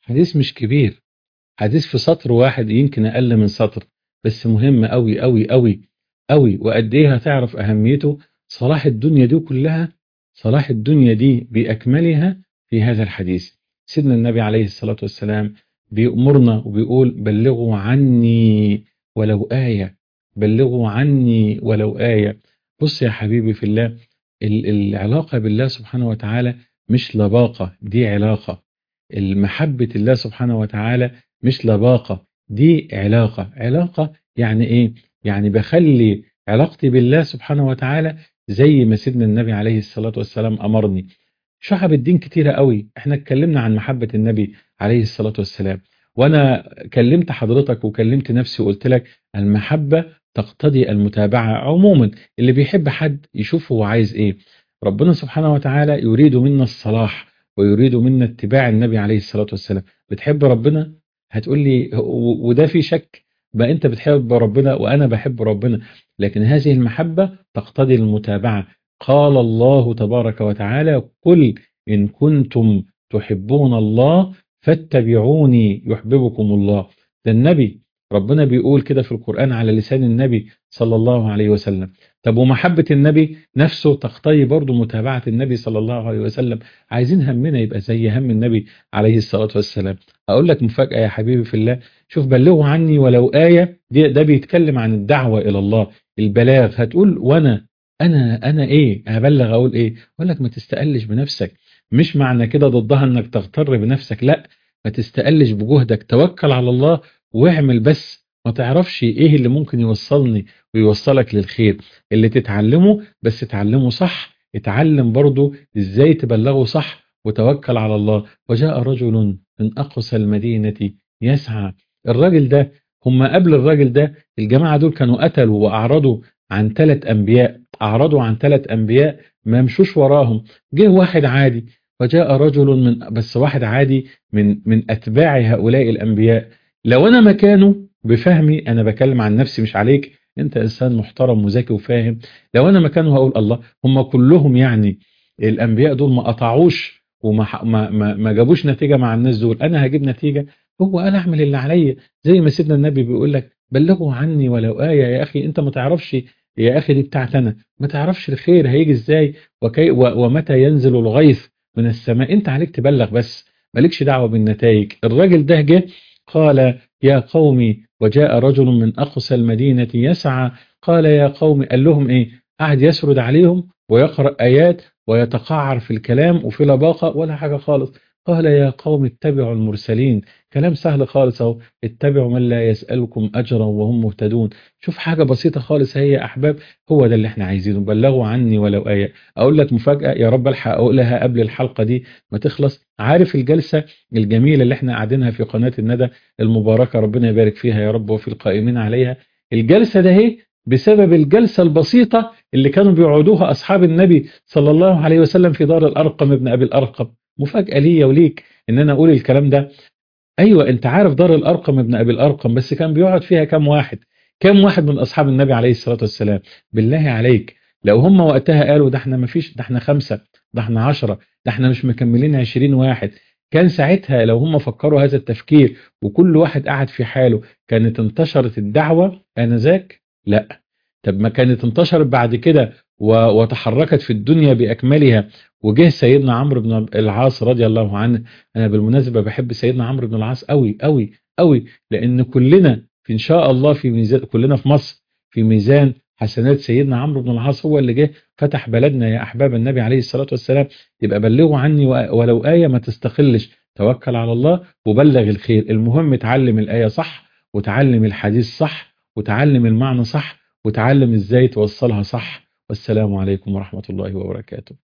حديث مش كبير حديث في سطر واحد يمكن أقل من سطر بس مهم أوي أوي أوي أوي وقد إيه هتعرف أهميته صلاح الدنيا دي كلها صلاح الدنيا دي بأكملها في هذا الحديث سيدنا النبي عليه الصلاة والسلام بيأمرنا وبيقول بلغوا عني ولو آية بلغوا عني ولو آية بص يا حبيبي في الله العلاقة بالله سبحانه وتعالى مش لباقة دي علاقة المحبة الله سبحانه وتعالى مش لباقة دي علاقة علاقة يعني ايه يعني بخلي علاقتي بالله سبحانه وتعالى زي ما سيدنا النبي عليه الصلاة والسلام أمرني شعب الدين كتيرة قوي احنا اتكلمنا عن محبة النبي عليه الصلاة والسلام وانا كلمت حضرتك وكلمت نفسي وقلت لك المحبة تقتضي المتابعة عموما اللي بيحب حد يشوف هو عايز ايه ربنا سبحانه وتعالى يريد منا الصلاح ويريد منا اتباع النبي عليه الصلاة والسلام بتحب ربنا هتقول لي وده في شك بقى انت بتحب ربنا وانا بحب ربنا لكن هذه المحبة تقتضي المتابعة قال الله تبارك وتعالى قل إن كنتم تحبون الله فاتبعوني يحببكم الله ده النبي ربنا بيقول كده في القرآن على لسان النبي صلى الله عليه وسلم طب ومحبة النبي نفسه تقتضي برضه متابعة النبي صلى الله عليه وسلم عايزين همنا يبقى زي هم النبي عليه الصلاة والسلام أقول لك مفاجأة يا حبيبي في الله شوف بلغوا عني ولو آية ده بيتكلم عن الدعوة إلى الله البلاغ هتقول وأنا أنا أنا إيه هبلغ أقول إيه أقول لك ما تستقلش بنفسك مش معنى كده ضدها إنك تغتر بنفسك لا ما تستقلش بجهدك توكل على الله واعمل بس ما تعرفش ايه اللي ممكن يوصلني ويوصلك للخير اللي تتعلمه بس تتعلمه صح اتعلم برضو ازاي تبلغه صح وتوكل على الله وجاء رجل من أقصى المدينة يسعى الراجل ده هم قبل الراجل ده الجماعة دول كانوا قتلوا وأعرضوا عن ثلاث أنبياء أعرضوا عن ثلاث أنبياء ما مشوش وراهم جه واحد عادي وجاء رجل من بس واحد عادي من من أتباع هؤلاء الأنبياء لو أنا مكانه بفهمي أنا بكلم عن نفسي مش عليك أنت إنسان محترم وذكي وفاهم لو أنا مكانه هقول الله هم كلهم يعني الأنبياء دول ما قطعوش وما ما ما, ما جابوش نتيجة مع الناس دول أنا هجيب نتيجة هو أنا أعمل اللي عليا زي ما سيدنا النبي بيقول لك بلغوا عني ولو آية يا أخي أنت ما تعرفش يا أخي دي بتاعت أنا ما تعرفش الخير هيجي إزاي وكي ومتى ينزل الغيث من السماء أنت عليك تبلغ بس مالكش دعوة بالنتائج الراجل ده جه قال يا قومي وجاء رجل من أقصى المدينة يسعى قال يا قوم قال لهم إيه قعد يسرد عليهم ويقرأ آيات ويتقعر في الكلام وفي لباقة ولا حاجة خالص قال يا قوم اتبعوا المرسلين كلام سهل خالص اهو اتبعوا من لا يسألكم أجرا وهم مهتدون شوف حاجة بسيطة خالص هي يا أحباب هو ده اللي احنا عايزينه بلغوا عني ولو آية أقول لك مفاجأة يا رب الحق أقولها قبل الحلقة دي ما تخلص عارف الجلسة الجميلة اللي احنا قاعدينها في قناة الندى المباركة ربنا يبارك فيها يا رب وفي القائمين عليها الجلسة ده هي بسبب الجلسة البسيطة اللي كانوا بيقعدوها أصحاب النبي صلى الله عليه وسلم في دار الأرقم ابن أبي الأرقم مفاجأة ليا وليك إن أنا أقول الكلام ده أيوة أنت عارف دار الأرقم ابن أبي الأرقم بس كان بيقعد فيها كم واحد كم واحد من أصحاب النبي عليه الصلاة والسلام بالله عليك لو هم وقتها قالوا ده احنا مفيش ده احنا خمسة ده احنا عشرة ده احنا مش مكملين عشرين واحد كان ساعتها لو هم فكروا هذا التفكير وكل واحد قعد في حاله كانت انتشرت الدعوة آنذاك لا طب ما كانت انتشرت بعد كده وتحركت في الدنيا بأكملها وجه سيدنا عمرو بن العاص رضي الله عنه أنا بالمناسبة بحب سيدنا عمرو بن العاص قوي قوي قوي لأن كلنا في إن شاء الله في ميزان كلنا في مصر في ميزان حسنات سيدنا عمرو بن العاص هو اللي جه فتح بلدنا يا أحباب النبي عليه الصلاة والسلام يبقى بلغوا عني ولو آية ما تستقلش توكل على الله وبلغ الخير المهم تعلم الآية صح وتعلم الحديث صح وتعلم المعنى صح وتعلم ازاي توصلها صح والسلام عليكم ورحمة الله وبركاته